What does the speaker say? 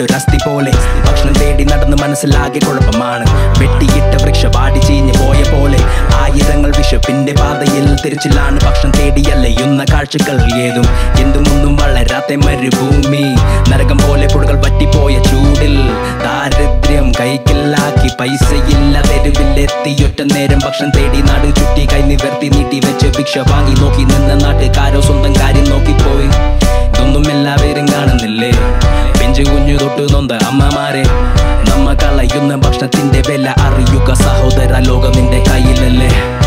കെട്ടൊരസ്ഥി പോലെ ഭക്ഷണം തേടി നടന്ന് മനസ്സിലാകെ കുഴപ്പമാണ് വെട്ടിയിട്ട വൃക്ഷ വാടി ചീഞ്ഞു പോയ പോലെ ആയിരങ്ങൾ വിശപ്പിന്റെ പാതയിൽ തിരിച്ചിലാണ് ഭക്ഷണം തേടിയല്ലയുന്ന കാഴ്ചകൾ ഏതും എന്തും ഒന്നും വളരാത്ത മരുഭൂമി നരകം പോലെ പുഴകൾ വറ്റിപ്പോയ ചൂടിൽ ദാരിദ്ര്യം കൈക്കലാക്കി പൈസയില്ല തെരുവിലെത്തി ഒറ്റ നേരം ഭക്ഷണം തേടി നാട് ചുറ്റി കൈ നിവർത്തി നീട്ടി വെച്ച് ഭിക്ഷ വാങ്ങി നോക്കി നിന്ന നാട്ടുകാരോ സ്വന്തം കാര്യം നോക്കിപ്പോയി ഇതൊന്നും എല്ലാവരും കാണുന്നില്ലേ പെഞ്ചു കുഞ്ഞു തൊട്ട് നൊന്ത അമ്മമാരെ നമ്മ കളയുന്ന ഭക്ഷണത്തിന്റെ വില അറിയുക സഹോദര ലോകം നിന്റെ കയ്യിലല്ലേ